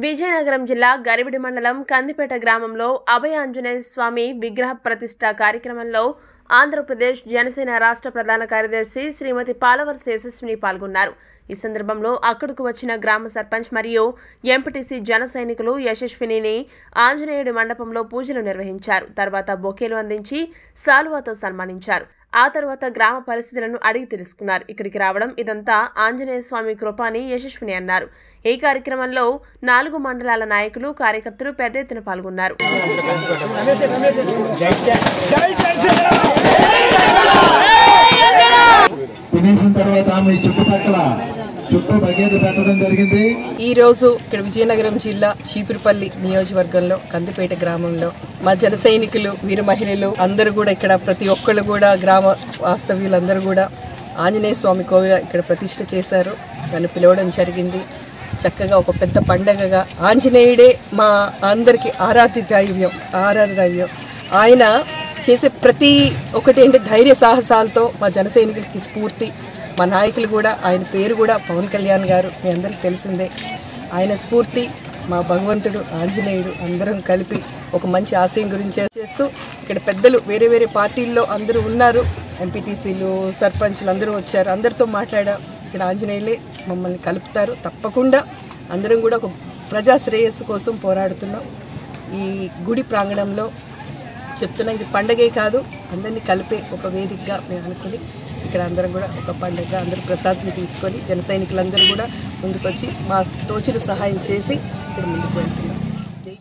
విజయనగరం జిల్లా గరివిడి మండలం కందిపేట గ్రామంలో అభయ ఆంజనేయ స్వామి విగ్రహ ప్రతిష్ట కార్యక్రమంలో ఆంధ్రప్రదేశ్ జనసేన రాష్ట్ర ప్రధాన కార్యదర్శి శ్రీమతి పాలవరసి యశస్విని పాల్గొన్నారు ఈ సందర్భంలో అక్కడకు వచ్చిన గ్రామ సర్పంచ్ మరియు ఎంపీటీసీ జన సైనికులు యశస్వినిని ఆంజనేయుడి మండపంలో పూజలు నిర్వహించారు తర్వాత బొకేలు అందించి సాలువాతో సన్మానించారు ఆ తర్వాత గ్రామ పరిస్థితులను అడిగి తెలుసుకున్నారు ఇక్కడికి రావడం ఇదంతా ఆంజనేయ స్వామి కృప అని యశస్విని అన్నారు ఈ కార్యక్రమంలో నాలుగు మండలాల నాయకులు కార్యకర్తలు పెద్ద ఎత్తున పాల్గొన్నారు తినేసిన తర్వాత మీ చుట్టుపక్కల చుట్టూ బకెట్ పెట్టడం జరిగింది ఈ రోజు ఇక్కడ విజయనగరం జిల్లా చీపురుపల్లి నియోజకవర్గంలో కందిపేట గ్రామంలో మా జన సైనికులు వీర మహిళలు అందరూ కూడా ఇక్కడ ప్రతి ఒక్కళ్ళు కూడా గ్రామ వాస్తవ్యులందరూ కూడా ఆంజనేయ స్వామి కోవిల ఇక్కడ ప్రతిష్ఠ చేశారు నన్ను పిలవడం జరిగింది చక్కగా ఒక పెద్ద పండగగా ఆంజనేయుడే మా అందరికి ఆరాధ్య దైవ్యం ఆరాధ్య దైవ్యం ఆయన చేసే ప్రతి ఒకటి అంటే ధైర్య సాహసాలతో మా జన సైనికులకి స్ఫూర్తి మా నాయకులు కూడా ఆయన పేరు కూడా పవన్ కళ్యాణ్ గారు మీ అందరికీ తెలిసిందే ఆయన స్ఫూర్తి మా భగవంతుడు ఆంజనేయుడు అందరం కలిపి ఒక మంచి ఆశయం గురించి చేస్తూ ఇక్కడ పెద్దలు వేరే వేరే పార్టీల్లో అందరూ ఉన్నారు ఎంపీటీసీలు సర్పంచ్లు అందరూ వచ్చారు అందరితో మాట్లాడాం ఇక్కడ ఆంజనేయులే మమ్మల్ని కలుపుతారు తప్పకుండా అందరం కూడా ఒక ప్రజా శ్రేయస్సు కోసం పోరాడుతున్నాం ఈ గుడి ప్రాంగణంలో చెప్తున్నా ఇది పండగే కాదు అందరినీ కలిపే ఒక వేదికగా మేము అనుకుని ఇక్కడ అందరం కూడా ఒక పండుగ అందరూ ప్రసాద్ని తీసుకొని జన సైనికులందరూ కూడా ముందుకొచ్చి మా తోచిన సహాయం చేసి ఇక్కడ ముందుకు వెళ్తున్నాం